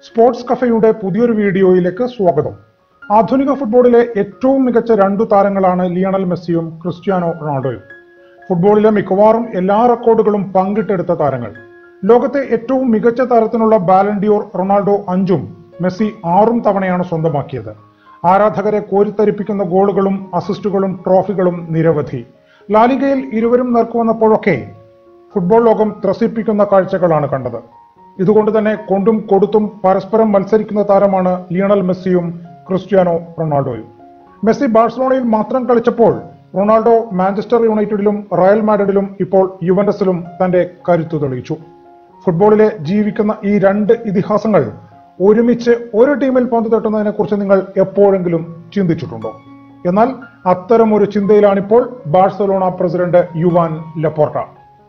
sports കഫയുടെ പുതിയൊരു വീഡിയോയിലേക്ക് സ്വാഗതം ആധുനിക ഫുട്ബോളിലെ ഏറ്റവും മികച്ച രണ്ടു താരങ്ങളാണ് ലിയണൽ മെസ്സിയും ക്രിസ്ത്യാനോ റൊണാൾഡോയും ഫുട്ബോളിലെ മിക്കവാറും എല്ലാ റെക്കോർഡുകളും പങ്കിട്ടെടുത്ത താരങ്ങൾ ലോകത്തെ ഏറ്റവും മികച്ച താരത്തിനുള്ള ബാലൻഡിയോർ റൊണാൾഡോ അഞ്ചും മെസ്സി ആറും തവണയാണ് സ്വന്തമാക്കിയത് ആരാധകരെ കോരിത്തരിപ്പിക്കുന്ന ഗോളുകളും അസിസ്റ്റുകളും ട്രോഫികളും നിരവധി ലാലിഗയിൽ ഇരുവരും നേർക്കുവന്നപ്പോഴൊക്കെ ഫുട്ബോൾ ലോകം ത്രസിപ്പിക്കുന്ന കാഴ്ചകളാണ് കണ്ടത് ഇതുകൊണ്ട് തന്നെ കൊണ്ടും കൊടുത്തും പരസ്പരം മത്സരിക്കുന്ന താരമാണ് ലിയണൽ മെസ്സിയും ക്രിസ്ത്യാനോ റൊണാൾഡോയും മെസ്സി ബാഴ്സലോണയിൽ മാത്രം കളിച്ചപ്പോൾ റൊണാൾഡോ മാഞ്ചസ്റ്റർ യുണൈറ്റഡിലും റയൽ മാഡ്രിഡിലും ഇപ്പോൾ യുവന്റസിലും തന്റെ കരുത്തു തെളിയിച്ചു ഫുട്ബോളിലെ ജീവിക്കുന്ന ഈ രണ്ട് ഇതിഹാസങ്ങൾ ഒരുമിച്ച് ഒരു ടീമിൽ പന്ത് തട്ടുന്നതിനെ കുറിച്ച് നിങ്ങൾ എപ്പോഴെങ്കിലും ചിന്തിച്ചിട്ടുണ്ടോ എന്നാൽ അത്തരം ഒരു ചിന്തയിലാണിപ്പോൾ Barcelona president Joan Laporta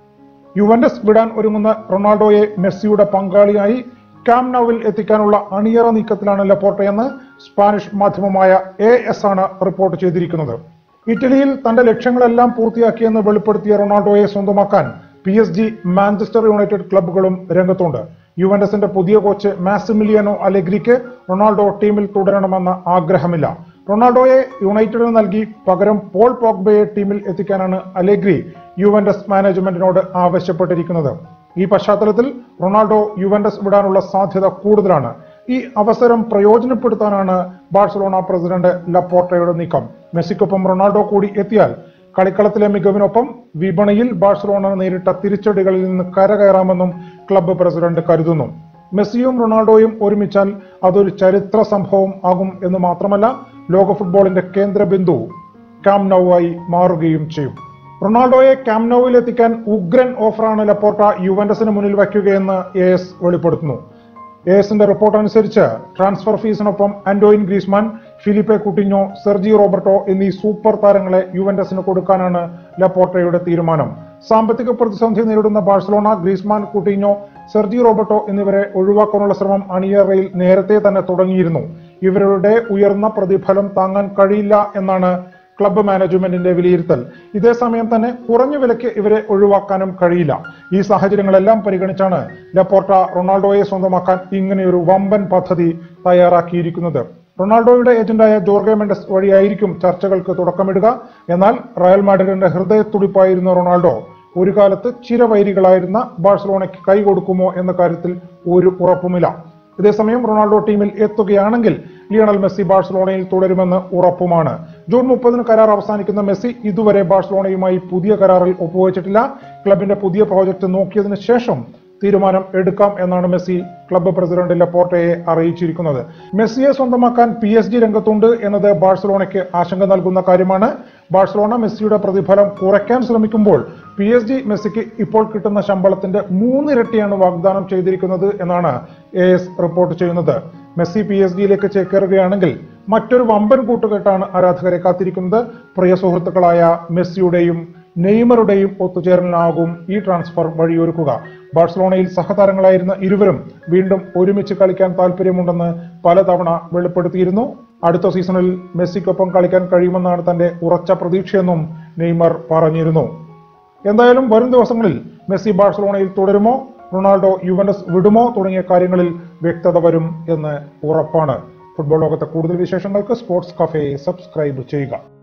Juventus വിടാൻ ഒരുങ്ങുന്ന റൊണാൾഡോയെ മെസ്സിയുടെ പങ്കാളിയായി ക്യാം നൌവിൽ എത്തിക്കാനുള്ള അണിയറ നീക്കത്തിലാണ് ലപ്പോർട്ടയെന്ന് സ്പാനിഷ് മാധ്യമമായ എ എസ് ആണ് റിപ്പോർട്ട് ചെയ്തിരിക്കുന്നത് ഇറ്റലിയിൽ തന്റെ ലക്ഷ്യങ്ങളെല്ലാം പൂർത്തിയാക്കിയെന്ന് വെളിപ്പെടുത്തിയ റൊണാൾഡോയെ സ്വന്തമാക്കാൻ P S G Manchester United ക്ലബ്ബുകളും രംഗത്തുണ്ട് യുവന്റസിന്റെ പുതിയ കോച്ച് മാസിമിലിയനോ അലെഗ്രിക്ക് റൊണാൾഡോ ടീമിൽ തുടരണമെന്ന ആഗ്രഹമില്ല റൊണാൾഡോയെ യുണൈറ്റഡിന് നൽകി പകരം പോൾ പോഗ്ബയെ ടീമിൽ എത്തിക്കാനാണ് അലെഗ്രി യുവന്റസ് മാനേജ്മെന്റിനോട് ആവശ്യപ്പെട്ടിരിക്കുന്നത് ഈ പശ്ചാത്തലത്തിൽ റൊണാൾഡോ യുവന്റസ് വിടാനുള്ള സാധ്യത കൂടുതലാണ് ഈ അവസരം പ്രയോജനപ്പെടുത്താനാണ് ബാഴ്സലോണ പ്രസിഡന്റ് ലപ്പോർട്ടയുടെ നീക്കം മെസ്സിക്കൊപ്പം റൊണാൾഡോ കൂടി എത്തിയാൽ കളിക്കളത്തിലെ മികവിനൊപ്പം വിപണിയിൽ ബാഴ്സലോണ നേരിട്ട തിരിച്ചടികളിൽ നിന്ന് കരകയറാമെന്നും ക്ലബ്ബ് പ്രസിഡന്റ് കരുതുന്നു മെസ്സിയും റൊണാൾഡോയും ഒരുമിച്ചാൽ അതൊരു ചരിത്ര സംഭവം ആകും എന്ന് മാത്രമല്ല ലോക ഫുട്ബോളിന്റെ കേന്ദ്ര ബിന്ദു ക്യാം നൌവായി മാറുകയും ചെയ്യും റൊണാൾഡോയെ ക്യാം നൌവിൽ എത്തിക്കാൻ ഉഗ്രൻ ഓഫറാണ് ലപ്പോർട്ട യുവന്റസിന് മുന്നിൽ വയ്ക്കുകയെന്ന് എ എസ് വെളിപ്പെടുത്തുന്നു എ എസിന്റെ റിപ്പോർട്ട് അനുസരിച്ച് ട്രാൻസ്ഫർ ഫീസിനൊപ്പം Antoine Griezmann Philippe Coutinho Sergi Roberto എന്നീ സൂപ്പർ താരങ്ങളെ യുവന്റസിന് കൊടുക്കാനാണ് ലപ്പോർട്ടയുടെ തീരുമാനം സാമ്പത്തിക പ്രതിസന്ധി നേരിടുന്ന Barcelona Griezmann Coutinho Sergi Roberto എന്നിവരെ ഒഴിവാക്കാനുള്ള ശ്രമം അണിയറയിൽ നേരത്തെ തന്നെ തുടങ്ങിയിരുന്നു ഇവരുടെ ഉയർന്ന പ്രതിഫലം താങ്ങാൻ കഴിയില്ല എന്നാണ് ക്ലബ്ബ് മാനേജ്മെന്റിന്റെ വിലയിരുത്തൽ ഇതേ സമയം തന്നെ കുറഞ്ഞ വിലയ്ക്ക് ഇവരെ ഒഴിവാക്കാനും കഴിയില്ല ഈ സാഹചര്യങ്ങളെല്ലാം പരിഗണിച്ചാണ് ലപ്പോർട്ട റൊണാൾഡോയെ സ്വന്തമാക്കാൻ ഇങ്ങനെയൊരു വമ്പൻ പദ്ധതി തയ്യാറാക്കിയിരിക്കുന്നത് റൊണാൾഡോയുടെ ഏജന്റായ ജോർഗെ മെൻഡസ് വഴിയായിരിക്കും ചർച്ചകൾക്ക് തുടക്കമിടുക എന്നാൽ റയൽ മാഡ്രിഡിന്റെ ഹൃദയത്തുടിപ്പായിരുന്ന റൊണാൾഡോ ഒരു കാലത്ത് ചിരവൈരികളായിരുന്ന ബാഴ്സലോണയ്ക്ക് കൈകൊടുക്കുമോ എന്ന കാര്യത്തിൽ ഒരു ഉറപ്പുമില്ല ഇതേസമയം റൊണാൾഡോ ടീമിൽ എത്തുകയാണെങ്കിൽ ലിയണൽ മെസ്സി ബാഴ്സലോണയിൽ തുടരുമെന്ന് ഉറപ്പുമാണ് ജൂൺ മുപ്പതിന് കരാർ അവസാനിക്കുന്ന മെസ്സി ഇതുവരെ ബാഴ്സലോണയുമായി പുതിയ കരാറിൽ ഒപ്പുവെച്ചിട്ടില്ല ക്ലബിന്റെ പുതിയ പ്രോജക്ട് നോക്കിയതിനു ശേഷം തീരുമാനം എടുക്കാം എന്നാണ് മെസ്സി ക്ലബ്ബ് പ്രസിഡന്റ് ലപ്പോർട്ടയെ അറിയിച്ചിരിക്കുന്നത് മെസ്സിയെ സ്വന്തമാക്കാൻ പി എസ് ജി രംഗത്തുണ്ട് എന്നത് ബാഴ്സലോണയ്ക്ക് ആശങ്ക നൽകുന്ന കാര്യമാണ് ബാഴ്സലോണ മെസ്സിയുടെ പ്രതിഫലം കുറയ്ക്കാൻ ശ്രമിക്കുമ്പോൾ പി എസ് ജി മെസ്സിക്ക് ഇപ്പോൾ കിട്ടുന്ന ശമ്പളത്തിന്റെ മൂന്നിരട്ടിയാണ് വാഗ്ദാനം ചെയ്തിരിക്കുന്നത് എന്നാണ് എ എസ് റിപ്പോർട്ട് ചെയ്യുന്നത് മെസ്സി പി എസ് ജിയിലേക്ക് ചേക്കേറുകയാണെങ്കിൽ മറ്റൊരു വമ്പൻ കൂട്ടുകെട്ടാണ് ആരാധകരെ കാത്തിരിക്കുന്നത് പ്രിയ സുഹൃത്തുക്കളായ മെസ്സിയുടെയും നെയ്മറുടെയും ഒത്തുചേരലിനാകും ഈ ട്രാൻസ്ഫർ വഴിയൊരുക്കുക ബാഴ്സലോണയിൽ സഹതാരങ്ങളായിരുന്ന ഇരുവരും വീണ്ടും ഒരുമിച്ച് കളിക്കാൻ താല്പര്യമുണ്ടെന്ന് പലതവണ വെളിപ്പെടുത്തിയിരുന്നു അടുത്ത സീസണിൽ മെസ്സിക്കൊപ്പം കളിക്കാൻ കഴിയുമെന്നാണ് തന്റെ ഉറച്ച പ്രതീക്ഷയെന്നും നെയ്മർ പറഞ്ഞിരുന്നു എന്തായാലും വരും ദിവസങ്ങളിൽ മെസ്സി ബാഴ്സലോണയിൽ തുടരുമോ റൊണാൾഡോ യുവന്റസ് വിടുമോ തുടങ്ങിയ കാര്യങ്ങളിൽ വ്യക്തത വരും എന്ന് ഉറപ്പാണ് ഫുട്ബോൾ ലോകത്തെ കൂടുതൽ വിശേഷങ്ങൾക്ക് സ്പോർട്സ് കഫേ സബ്സ്ക്രൈബ് ചെയ്യുക